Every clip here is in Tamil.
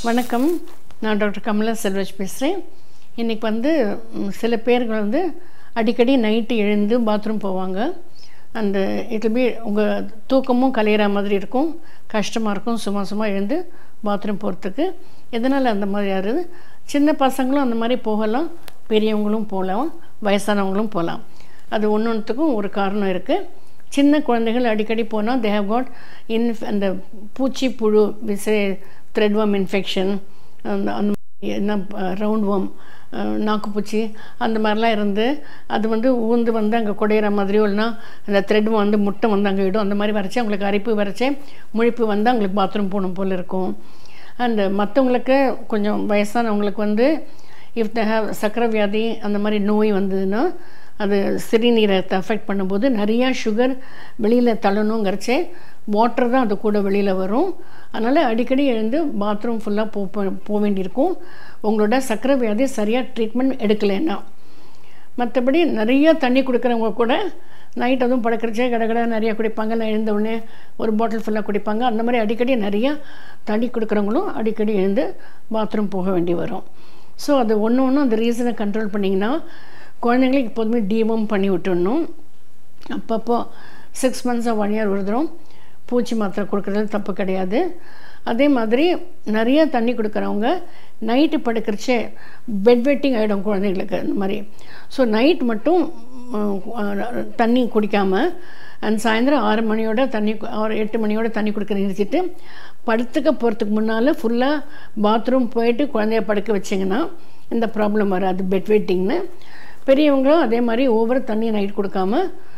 வணக்கம் நான் டாக்டர் கமலா செல்வராஜ் பேசுகிறேன் இன்றைக்கி வந்து ம், சில பேர்கள் வந்து அடிக்கடி நைட்டு எழுந்து பாத்ரூம் போவாங்க அந்த இட் பி உங்கள் தூக்கமும் கலையிற மாதிரி இருக்கும் கஷ்டமாக இருக்கும் சும்மா சும்மா எழுந்து பாத்ரூம் போகிறதுக்கு எதனால் அந்த மாதிரி ஆகுது சின்ன பசங்களும் அந்த மாதிரி போகலாம் பெரியவங்களும் போகலாம் வயசானவங்களும் போகலாம் அது ஒன்று ஒன்றுத்துக்கும் ஒரு காரணம் இருக்குது சின்ன குழந்தைகள் அடிக்கடி போனால் தே ஹவ் காட் இன் அந்த பூச்சி புழு விசை த்ரெட்வம் இன்ஃபெக்ஷன் அந்த அந்த மாதிரி என்ன ரவுண்ட் வம் நாக்குப்பூச்சி அந்த மாதிரிலாம் இருந்து அது வந்து ஊந்து வந்து அங்கே குடையிற மாதிரியோ இல்லைனா அந்த த்ரெட் வந்து முட்டை வந்து அங்கே இடும் அந்த மாதிரி வரைச்சி அவங்களுக்கு அரிப்பு வரைச்சி முழிப்பு வந்து அவங்களுக்கு பாத்ரூம் போகணும் போல் இருக்கும் அந்த மற்றவங்களுக்கு கொஞ்சம் வயசானவங்களுக்கு வந்து இஃப் த ஹேவ் சக்கரை வியாதி அந்த மாதிரி நோய் வந்ததுன்னா அது சிறுநீரகத்தை அஃபெக்ட் பண்ணும்போது நிறையா சுகர் வெளியில் தள்ளணுங்கிறச்சே வாட்டர் தான் அது கூட வெளியில் வரும் அதனால் அடிக்கடி எழுந்து பாத்ரூம் ஃபுல்லாக போ போக வேண்டியிருக்கும் உங்களோட சக்கரை வியாதி சரியாக ட்ரீட்மெண்ட் எடுக்கலைன்னா மற்றபடி நிறைய தண்ணி குடிக்கிறவங்க கூட நைட் அதுவும் படுக்கிறச்சே கடை கடை நிறையா குடிப்பாங்க நான் எழுந்த உடனே ஒரு பாட்டில் ஃபுல்லாக குடிப்பாங்க அந்த மாதிரி அடிக்கடி நிறையா தண்ணி குடிக்கிறவங்களும் அடிக்கடி எழுந்து பாத்ரூம் போக வேண்டி வரும் ஸோ அது ஒன்று ஒன்று அந்த ரீசனை கண்ட்ரோல் பண்ணிங்கன்னா குழந்தைங்களுக்கு எப்போதுமே டீவம் பண்ணி விட்டுடணும் அப்பப்போ சிக்ஸ் மந்த்ஸாக ஒன் இயர் ஒரு தரம் பூச்சி மாத்திரை கொடுக்குறது தப்பு கிடையாது அதே மாதிரி நிறைய தண்ணி கொடுக்குறவங்க நைட்டு படுக்கிறச்சே பெட் வெட்டிங் ஆகிடும் குழந்தைங்களுக்கு இந்த மாதிரி ஸோ நைட் மட்டும் அஹ், தண்ணி குடிக்காமல் அண்ட் சாயந்தரம் ஆறு மணியோட தண்ணி கு- ஆறு எட்டு மணியோட தண்ணி கொடுக்க நிறுத்திட்டு படுத்துக்க போகிறதுக்கு முன்னால் ஃபுல்லாக பாத்ரூம் போயிட்டு குழந்தைய படுக்க வச்சிங்கன்னா இந்த ப்ராப்ளம் வராது பெட் வெட்டிங்னு பெரியவங்களும் அதே மாதிரி ஓவர் தண்ணி நைட் கொடுக்காம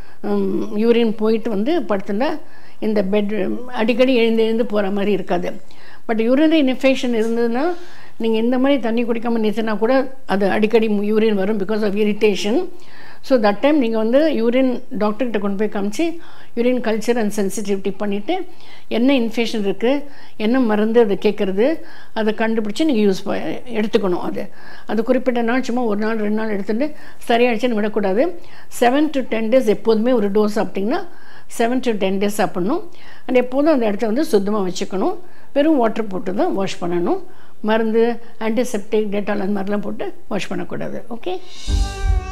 யூரின் போயிட்டு வந்து படுத்துனா இந்த பெட் அடிக்கடி எழுந்து எழுந்து போகிற மாதிரி இருக்காது பட் யூரினரி இன்ஃபெக்ஷன் இருந்ததுன்னா நீங்கள் இந்த மாதிரி தண்ணி குடிக்காமல் நிறுத்தினா கூட அது அடிக்கடி யூரின் வரும் because of irritation so that time நீங்கள் வந்து யூரின் டாக்டர்கிட்ட கொண்டு போய் காமிச்சு யூரின் கல்ச்சர் அண்ட் சென்சிட்டிவிட்டி பண்ணிவிட்டு என்ன இன்ஃபெக்ஷன் இருக்குது என்ன மருந்து அது கேட்குறது அதை கண்டுபிடிச்சி நீங்கள் யூஸ் ப எடுத்துக்கணும் அது அது குறிப்பிட்ட நாள் சும்மா ஒரு நாள் ரெண்டு நாள் எடுத்துட்டு சரியாயிடுச்சுன்னு விடக்கூடாது செவன் டு டென் டேஸ் எப்போதுமே ஒரு டோஸ் சாப்பிட்டிங்கன்னா செவன் டு டென் டேஸ் சாப்பிட்ணும் அண்ட் எப்போதும் அந்த இடத்த வந்து சுத்தமாக வச்சுக்கணும் வெறும் வாட்டர் போட்டு தான் வாஷ் பண்ணணும் மருந்து ஆன்டிசெப்டிக் டெட்டால் அந்த மாதிரிலாம் போட்டு வாஷ் பண்ணக்கூடாது ஓகே